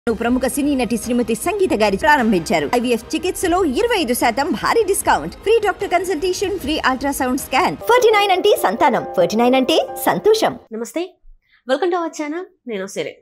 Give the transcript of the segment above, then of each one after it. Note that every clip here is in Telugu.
ప్రముఖ సినీ నటి శ్రీమతి సంగీత గారి ప్రారంభించారు ఐవీఎఫ్ చికిత్సలో ఇరవై ఐదు శాతం భారీ discount free doctor consultation free ultrasound scan Ferty nine అంటే సంతానం ఫర్టీ నైన్ అంటే సంతోషం నమస్తే వెల్కమ్ టు అవర్ ఛానల్ నేను సిరే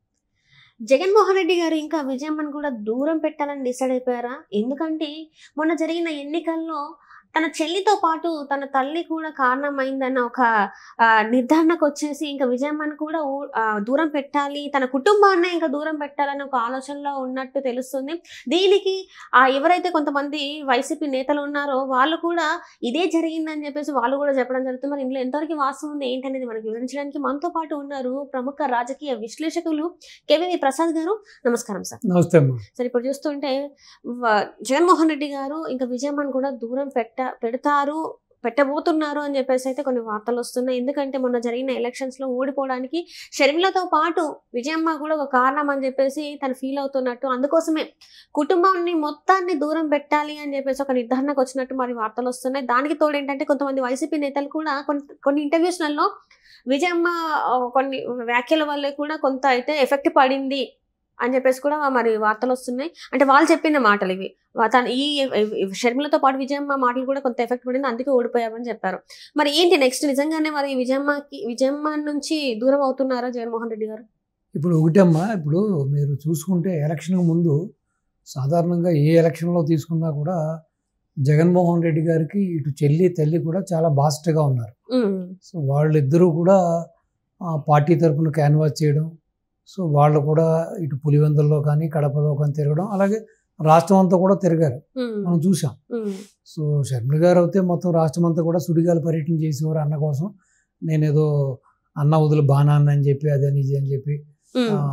జగన్మోహన్ రెడ్డి గారు ఇంకా విజయమ్మని కూడా దూరం పెట్టాలని డిసైడ్ అయిపోయారా ఎందుకంటే మొన్న జరిగిన ఎన్నికల్లో తన చెల్లితో పాటు తన తల్లి కూడా కారణమైందన్న ఒక ఆ, నిర్ధారణకు వచ్చేసి ఇంకా విజయమ్మని కూడా ఊ- ఆ, దూరం పెట్టాలి తన కుటుంబాన్ని ఇంకా దూరం పెట్టాలని ఒక ఆలోచనలో ఉన్నట్టు తెలుస్తుంది దీనికి ఆ ఎవరైతే కొంతమంది వైసీపీ నేతలు ఉన్నారో వాళ్ళు కూడా ఇదే జరిగిందని చెప్పేసి వాళ్ళు కూడా చెప్పడం జరుగుతుంది మరి ఇందులో ఎంతవరకు వాస్తవం ఉంది ఏంటనేది మనకి వివరించడానికి మనతో పాటు ఉన్నారు ప్రముఖ రాజకీయ విశ్లేషకులు కేవీవి ప్రసాద్ గారు నమస్కారం సార్ నమస్తే అమ్మా సరే ఇప్పుడు చూస్తుంటే వ- జగన్మోహన్ రెడ్డి గారు ఇంకా విజయమ్మని కూడా దూరం పెట్ట పెడతారు పెట్టబోతున్నారు అని చెప్పేసి అయితే కొన్ని వార్తలు వస్తున్నాయి ఎందుకంటే మొన్న జరిగిన ఎలక్షన్స్ లో ఓడిపోవడానికి షర్మిలతో పాటు విజయమ్మ కూడా ఒక కారణం అని చెప్పేసి తను ఫీల్ అవుతున్నట్టు అందుకోసమే కుటుంబాన్ని మొత్తాన్ని దూరం పెట్టాలి అని చెప్పేసి ఒక నిర్ధారణకు వచ్చినట్టు మరి వార్తలు వస్తున్నాయి దానికి తోడు ఏంటంటే కొంతమంది వైసీపీ నేతలు కూడా కొన్ని కొన్ని ఇంటర్వ్యూస్లలో విజయమ్మ ఆ, కొన్ని వ్యాఖ్యల వల్లే కూడా కొంత అయితే ఎఫెక్ట్ పడింది అని చెప్పేసి కూడా మరి వార్తలు వస్తున్నాయి అంటే వాళ్ళు చెప్పిన మాటలు ఇవి వా- తను ఈ ఈ షర్మిలతో పాటు విజయమ్మ మాటలు కూడా కొంత ఎఫెక్ట్ పడింది అందుకే ఓడిపోయామని చెప్పారు మరి ఏంటి నెక్స్ట్ నిజంగానే మరి విజయమ్మకి విజయమ్మ నుంచి దూరం అవుతున్నారా జగన్మోహన్ రెడ్డి గారు ఇప్పుడు ఒకటమ్మా ఇప్పుడు మీరు చూసుకుంటే ఎలక్షన్ ముందు సాధారణంగా ఏ ఎలక్షన్లో తీసుకున్నా కూడా జగన్మోహన్ రెడ్డి గారికి ఇటు చెల్లి తల్లి కూడా చాలా బాస్ట్గా ఉన్నారు ఉమ్, సో వాళ్ళిద్దరూ కూడా ఆ, పార్టీ తరఫున క్యాన్వాస్ చేయడం సో వాళ్ళు కూడా ఇటు పులివెందుల్లో కానీ కడపలో కానీ తిరగడం అలాగే రాష్ట్రం అంతా కూడా తిరిగారు ఉమ్, మనం చూసాం ఉమ్, సో షర్మిల గారు అయితే మొత్తం రాష్ట్రం అంతా కూడా సుడిగాలి పర్యటన చేసేవారు అన్న కోసం నేనేదో అన్న వదులు బాణాన్ని అని చెప్పి అదని ఇది అని చెప్పి ఉమ్, ఆ,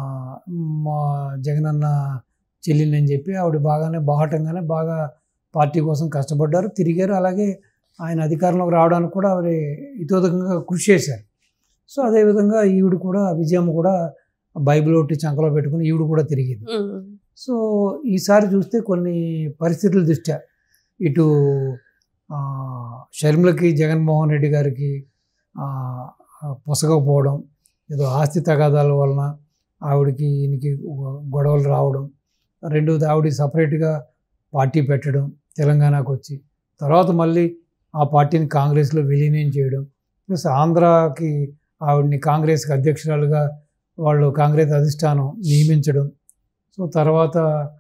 మా జగనన్న చెల్లిని అని చెప్పి ఆవిడ బాగానే బాహటంగానే బాగా పార్టీ కోసం కష్టపడ్డారు తిరిగారు అలాగే ఆయన అధికారంలోకి రావడానికి కూడా ఆవిడ ఇతోదకంగా కృషి చేశారు సో అదేవిధంగా ఈవిడ కూడా విజయమ్మ కూడా బైబిల్ ఒకటి చంకలో పెట్టుకుని ఈవిడ కూడా తిరిగింది ఉమ్, సో ఈసారి చూస్తే కొన్ని పరిస్థితుల దృష్ట్యా ఇటు ఆ, షర్మిలకి జగన్మోహన్ రెడ్డి గారికి ఆ, పొసగకపోవడం ఏదో ఆస్తి తగాదాల వలన ఆవిడకి ఈయనకి గొడవలు రావడం రెండోది ఆవిడ సపరేట్గా పార్టీ పెట్టడం తెలంగాణకు వచ్చి తర్వాత మళ్ళీ ఆ పార్టీని కాంగ్రెస్లో విలీనం చేయడం ప్లస్ ఆంధ్రాకి ఆవిడని కాంగ్రెస్కి అధ్యక్షురాలుగా వాళ్ళు కాంగ్రెస్ అధిష్టానం నియమించడం సో తర్వాత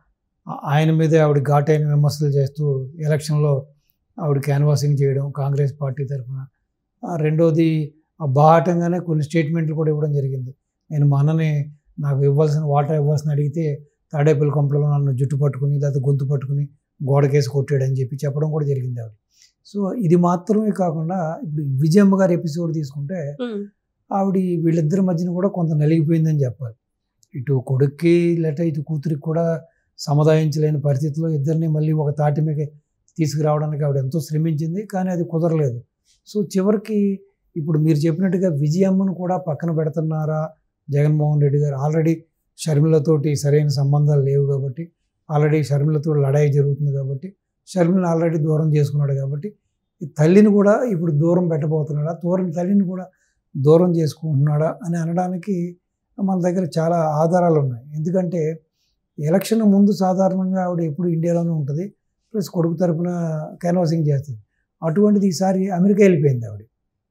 ఆ- ఆయన మీదే ఆవిడ ఘాటైన విమర్శలు చేస్తూ ఎలక్షన్లో ఆవిడ క్యాన్వాసింగ్ చేయడం కాంగ్రెస్ పార్టీ తరఫున రెండోది ఆ బాహటంగానే కొన్ని స్టేట్మెంట్లు కూడా ఇవ్వడం జరిగింది నేను మా అన్నని నాకు ఇవ్వాల్సిన వాటర్ ఇవ్వాల్సిన అడిగితే తాడేపల్లి కొంపలలో నన్ను జుట్టు పట్టుకుని లేకపోతే గొంతు పట్టుకుని గోడకేసి కొట్టాడని చెప్పి చెప్పడం కూడా జరిగింది ఆవిడ సో ఇది మాత్రమే కాకుండా ఇప్పుడు విజయమ్మ గారి ఎపిసోడ్ తీసుకుంటే ఉమ్, ఆవిడ వీళ్ళిద్దరి మధ్యన కూడా కొంత నలిగిపోయిందని చెప్పాలి ఇటు కొడుక్కి లేకపోతే ఇటు కూతురికి కూడా సముదాయించలేని పరిస్థితిలో ఇద్దరిని మళ్ళీ ఒక తాటి మీద తీసుకురావడానికి ఆవిడ ఎంతో శ్రమించింది కానీ అది కుదరలేదు సో చివరికి ఇప్పుడు మీరు చెప్పినట్టుగా విజయమ్మను కూడా పక్కన పెడుతున్నారా జగన్మోహన్ రెడ్డి గారు ఆల్రెడీ షర్మిలతోటి సరైన సంబంధాలు లేవు కాబట్టి ఆల్రెడీ షర్మిలతో లడాయి జరుగుతుంది కాబట్టి షర్మిలను ఆల్రెడీ దూరం చేసుకున్నాడు కాబట్టి ఈ తల్లిని కూడా ఇప్పుడు దూరం పెట్టబోతున్నాడా దూరం తల్లిని కూడా దూరం చేసుకుంటున్నాడా అని అనడానికి మన దగ్గర చాలా ఆధారాలు ఉన్నాయి ఎందుకంటే ఎలక్షన్ ముందు సాధారణంగా ఆవిడ ఎప్పుడు ఇండియాలోనే ఉంటుంది ప్లస్ కొడుకు తరపున క్యాన్వాసింగ్ చేస్తుంది అటువంటిది ఈసారి అమెరికా వెళ్ళిపోయింది ఆవిడ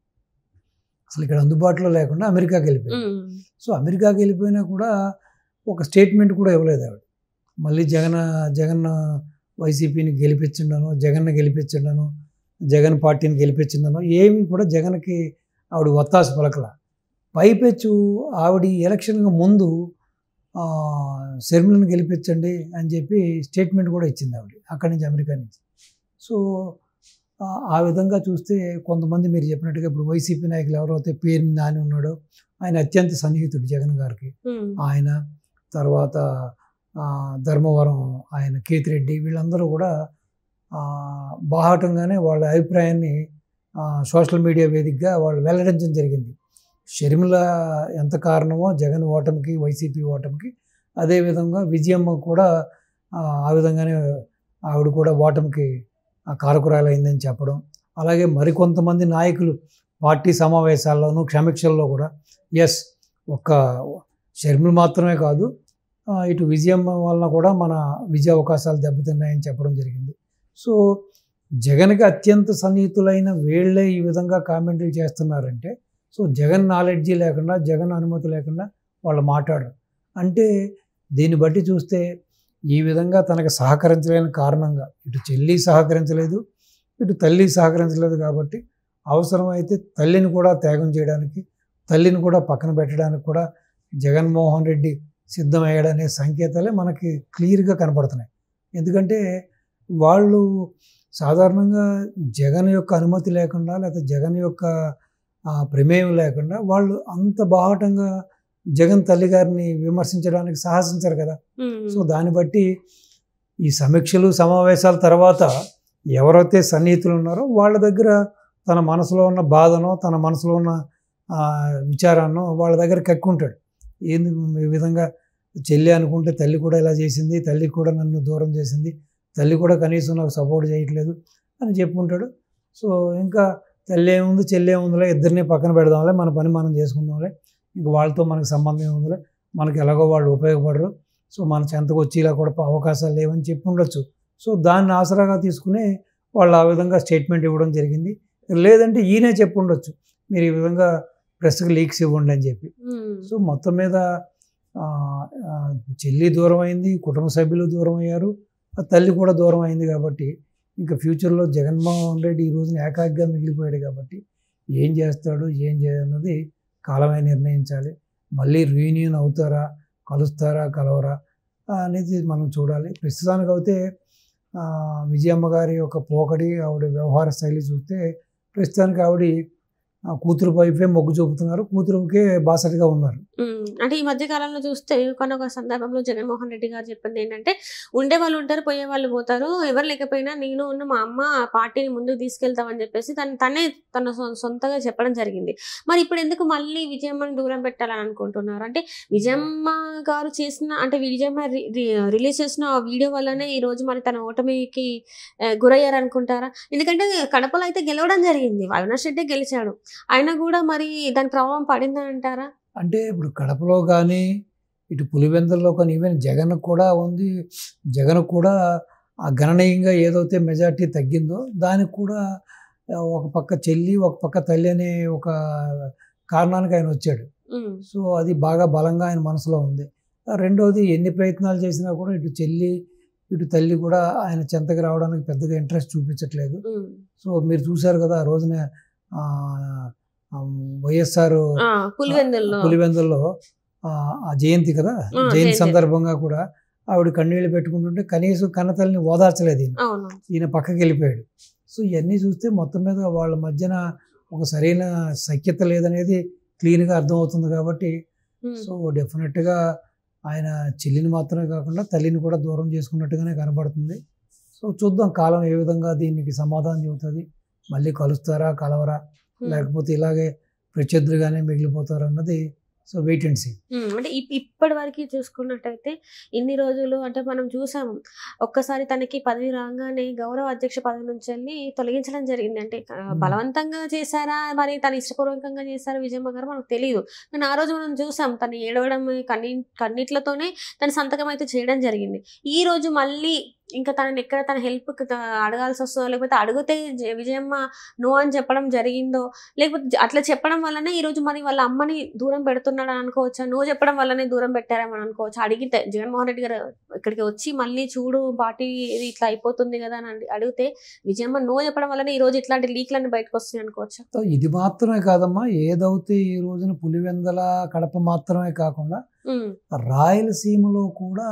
అసలు ఇక్కడ అందుబాటులో లేకుండా అమెరికాకి వెళ్ళిపోయింది ఉమ్, సో అమెరికాకి వెళ్ళిపోయినా కూడా ఒక స్టేట్మెంట్ కూడా ఇవ్వలేదు ఆవిడ మళ్ళీ జగన్ జగన్ వైసీపీని గెలిపించిండను జగన్ గెలిపించిండను జగన్ పార్టీని గెలిపించిండను ఏమి కూడా జగన్కి ఆవిడ ఒత్తాసు పలకల పైపెచ్చు ఆవిడ ఈ ఎలక్షన్కి ముందు ఆ, షర్మిలను గెలిపించండి అని చెప్పి స్టేట్మెంట్ కూడా ఇచ్చింది ఆవిడ అక్కడి నుంచి అమెరికా నుంచి సో ఆ, ఆ విధంగా చూస్తే కొంతమంది మీరు చెప్పినట్టుగా ఇప్పుడు వైసీపీ నాయకులు ఎవరైతే పేరు నాని ఉన్నాడో ఆయన అత్యంత సన్నిహితుడు జగన్ గారికి ఉమ్, ఆయన తర్వాత ఆ, ధర్మవరం ఆయన కేతిరెడ్డి వీళ్ళందరూ కూడా ఆ, బాహాటంగానే వాళ్ళ అభిప్రాయాన్ని ఆ, సోషల్ మీడియా వేదికగా వాళ్ళు వెల్లడించడం జరిగింది షర్మిల ఎంత కారణమో జగన్ ఓటమికి వైసీపీ ఓటమికి అదేవిధంగా విజయమ్మ కూడా ఆ, ఆ విధంగానే ఆవిడ కూడా ఓటమికి ఆ, కారకురాలైందని చెప్పడం అలాగే మరికొంతమంది నాయకులు పార్టీ సమావేశాల్లోనూ క్షమిక్షల్లో కూడా ఎస్ ఒక్క షర్మిల మాత్రమే కాదు ఆ, ఆ, ఇటు విజయం వలన కూడా మన విజయ అవకాశాలు దెబ్బతిన్నాయని చెప్పడం జరిగింది సో జగన్కి అత్యంత సన్నిహితులైన వీళ్ళే ఈ విధంగా కామెంట్లు చేస్తున్నారంటే సో జగన్ నాలెడ్జీ లేకుండా జగన్ అనుమతి లేకుండా వాళ్ళు మాట్లాడరు అంటే దీన్ని బట్టి చూస్తే ఈ విధంగా తనకు సహకరించలేని కారణంగా ఇటు చెల్లి సహకరించలేదు ఇటు తల్లి సహకరించలేదు కాబట్టి అవసరమైతే తల్లిని కూడా త్యాగం చేయడానికి తల్లిని కూడా పక్కన పెట్టడానికి కూడా జగన్మోహన్ రెడ్డి సిద్ధమయ్యాడనే సంకేతాలే మనకి క్లియర్గా కనపడుతున్నాయి ఎందుకంటే వాళ్ళు సాధారణంగా జగన్ యొక్క అనుమతి లేకుండా లేకపోతే జగన్ యొక్క ఆ, ప్రమేయం లేకుండా వాళ్ళు అంత బాహటంగా జగన్ తల్లి గారిని విమర్శించడానికి సాహసించారు కదా ఉమ్. సో దాన్ని బట్టి ఈ సమీక్షలు సమావేశాల తర్వాత ఎవరైతే సన్నిహితులు ఉన్నారో వాళ్ళ దగ్గర తన మనసులో ఉన్న బాధనో తన మనసులో ఉన్న ఆ, విచారాన్నో వాళ్ళ దగ్గర కక్కుంటాడు ఏంది ఈ విధంగా చెల్లి అనుకుంటే తల్లి కూడా ఇలా చేసింది తల్లి కూడా నన్ను దూరం చేసింది తల్లి కూడా కనీసం నాకు సపోర్ట్ చేయట్లేదు అని చెప్పుకుంటాడు సో ఇంకా తల్లి ఏముంది చెల్లి ఏముందిలే ఇద్దరిని పక్కన పెడదాంలే మన పని మనం చేసుకుందాంలే ఇంక వాళ్ళతో మనకు సంబంధం ఏముందిలే మనకి ఎలాగో వాళ్ళు ఉపయోగపడరు సో మన చెంతకు వచ్చి ఇలా కూడా అవకాశాలు లేవని చెప్పి ఉండొచ్చు సో దాన్ని ఆసరాగా తీసుకుని వాళ్ళు ఆ విధంగా స్టేట్మెంట్ ఇవ్వడం జరిగింది లేదంటే ఈయనే చెప్పి ఉండొచ్చు మీరు ఈ విధంగా ప్రెస్కి లీక్స్ ఇవ్వండి అని చెప్పి ఉమ్. సో మొత్తం మీద ఆ, ఆ, చెల్లి దూరం అయింది కుటుంబ సభ్యులు దూరం అయ్యారు ఆ తల్లి కూడా దూరం అయింది కాబట్టి ఇంకా ఫ్యూచర్లో జగన్మోహన్ రెడ్డి ఈ రోజున ఏకాగ్గా మిగిలిపోయాడు కాబట్టి ఏం చేస్తాడు ఏం చేయాలన్నది కాలమే నిర్ణయించాలి మళ్ళీ రీయూనియన్ అవుతారా కలుస్తారా కలవరా ఆ, అనేది మనం చూడాలి ప్రస్తుతానికి అయితే ఆ, విజయమ్మ గారి యొక్క పోకడి ఆవిడ వ్యవహార శైలి చూస్తే ప్రస్తుతానికి ఆవిడ ఆ, కూతురు వైపే మొగ్గు చూపుతున్నారు కూతురుకే బాసటగా ఉన్నారు ఉమ్, అంటే ఈ మధ్య కాలంలో చూస్తే కొన్ని ఒక సందర్భంలో జగన్మోహన్ రెడ్డి గారు చెప్పింది ఏంటంటే ఉండే వాళ్ళు ఉంటారు పోయే వాళ్ళు పోతారు ఎవరు లేకపోయినా నేను ఉన్న మా అమ్మ పార్టీని ముందుకు తీసుకెళ్తామని చెప్పేసి తను తనే తన సొ- సొంతగా చెప్పడం జరిగింది మరి ఇప్పుడు ఎందుకు మళ్ళీ విజయమ్మని దూరం పెట్టాలని అనుకుంటున్నారు అంటే విజయమ్మ గారు చేసిన అంటే విజయమ్మ రి- రి- రిలీజ్ చేసిన ఆ వీడియో వల్లనే ఈ రోజు మరి తన ఓటమికి ఆ, గురయ్యారు అనుకుంటారా ఎందుకంటే కడపలో అయితే గెలవడం జరిగింది అవినాష్ రెడ్డి గెలిచాడు అయినా కూడా మరి దాని ప్రభావం పడిందని అంటారా అంటే ఇప్పుడు కడపలో కానీ ఇటు పులివెందుల్లో కానీ ఈవెన్ జగన్ కూడా ఉంది జగన్ కూడా ఆ గణనీయంగా ఏదైతే మెజార్టీ తగ్గిందో దానికి కూడా ఆ, ఒక పక్క చెల్లి ఒక పక్క తల్లి అనే ఒక కారణానికి ఆయన వచ్చాడు ఉమ్, సో అది బాగా బలంగా ఆయన మనసులో ఉంది ఆ, రెండోది ఎన్ని ప్రయత్నాలు చేసినా కూడా ఇటు చెల్లి ఇటు తల్లి కూడా ఆయన చెంతకి రావడానికి పెద్దగా ఇంట్రెస్ట్ చూపించట్లేదు ఉమ్. సో మీరు చూశారు కదా ఆ రోజున ఆ, ఆ, వైఎస్ఆర్ ఆ, పులివెందుల్లో పులివెందుల్లో ఆ, ఆ జయంతి కదా జయంతి జయంతి. సందర్భంగా కూడా ఆవిడ కన్నీళ్ళు పెట్టుకుంటుంటే కనీసం కన్నతల్లిని ఓదార్చలేదు ఈయన అవును ఈయన పక్కకి వెళ్ళిపోయాడు సో ఇవన్నీ చూస్తే మొత్తం మీద వాళ్ళ మధ్యన ఒక సరైన సఖ్యత లేదనేది క్లీన్గా అర్థమవుతుంది కాబట్టి ఉమ్, సో డెఫినెట్గా ఆయన చెల్లిని మాత్రమే కాకుండా తల్లిని కూడా దూరం చేసుకున్నట్టుగానే కనబడుతుంది సో చూద్దాం కాలం ఏ విధంగా దీనికి సమాధానం చెబుతుంది మళ్ళీ కలుస్తారా కలవరా ఉమ్. లేకపోతే ఇలాగే ప్రత్యర్థులుగానే మిగిలిపోతారు అన్నది so wait and see um, అంటే ఇప్- ఇప్పటి వరకు చూసుకున్నట్టయితే ఇన్ని రోజులు అంటే మనం చూసాము ఒక్కసారి తనకి పదవి రాగానే గౌరవ అధ్యక్ష పదవి నుంచి వెళ్ళి తొలగించడం జరిగింది అంటే ఆ, Hmm. బలవంతంగా చేశారా మరి తను ఇష్టపూర్వకంగా చేశారా విజయమ్మ గారు మనకు తెలియదు కానీ ఆ రోజు మనం చూసాం తను ఏడవడం కన్నీ కన్నిట్లతోనే తన సంతకం అయితే చేయడం జరిగింది ఈ రోజు మళ్ళీ ఇంకా తనని ఎక్కడ తన హెల్ప్ అడగాల్సి వస్తుందో లేకపోతే అడిగితే జ- విజయమ్మ నో అని చెప్పడం జరిగిందో లేకపోతే జ- అట్లా చెప్పడం వల్లనే ఈ రోజు మరి వాళ్ళ అమ్మని దూరం పెడుతున్నాడు అని అనుకోవచ్చా నువ్వు చెప్పడం వల్లనే దూరం పెట్టారేమని అనుకోవచ్చు అడిగితే జగన్మోహన్ రెడ్డి గారు ఇక్కడికి వచ్చి మళ్ళీ చూడు పార్టీ ఇది ఇట్లా అయిపోతుంది కదా అని అడి- అడిగితే విజయమ్మ నో చెప్పడం వల్లనే ఈ రోజు ఇట్లాంటి లీక్లన్నీ బయటకు వస్తాయి అనుకోవచ్చా సో ఇది మాత్రమే కాదమ్మా ఏదైతే ఈ రోజున పులివెందల కడప మాత్రమే కాకుండా ఉమ్, రాయలసీమలో కూడా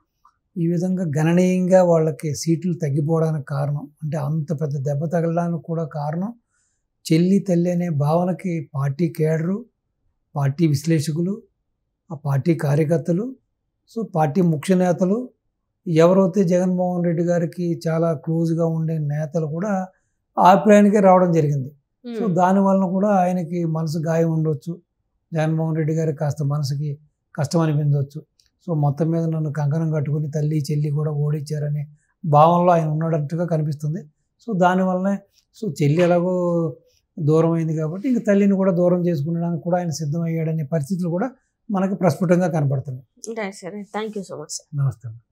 ఈ విధంగా గణనీయంగా వాళ్ళకి సీట్లు తగ్గిపోవడానికి కారణం అంటే అంత పెద్ద దెబ్బ తగలడానికి కూడా కారణం చెల్లి తల్లి అనే భావనకి పార్టీ కేడరు పార్టీ విశ్లేషకులు ఆ పార్టీ కార్యకర్తలు సో పార్టీ ముఖ్య నేతలు ఎవరైతే జగన్మోహన్ రెడ్డి గారికి చాలా క్లోజ్గా ఉండే నేతలు కూడా ఆ అభిప్రాయానికే రావడం జరిగింది ఉమ్, సో దాని వలన కూడా ఆయనకి మనసు గాయం ఉండొచ్చు జగన్మోహన్ రెడ్డి గారికి కాస్త మనసుకి కష్టం అనిపించవచ్చు సో మొత్తం మీద నన్ను కంకణం కట్టుకుని తల్లి చెల్లి కూడా ఓడించారనే భావనలో ఆయన ఉన్నట్టుగా కనిపిస్తుంది సో దానివల్లనే సో చెల్లి ఎలాగో దూరం అయింది కాబట్టి ఇంక తల్లిని కూడా దూరం చేసుకునడానికి కూడా ఆయన సిద్ధమయ్యాడనే పరిస్థితులు కూడా మనకి ప్రస్ఫుటంగా కనబడుతుంది right sir thank you so much sir నమస్తే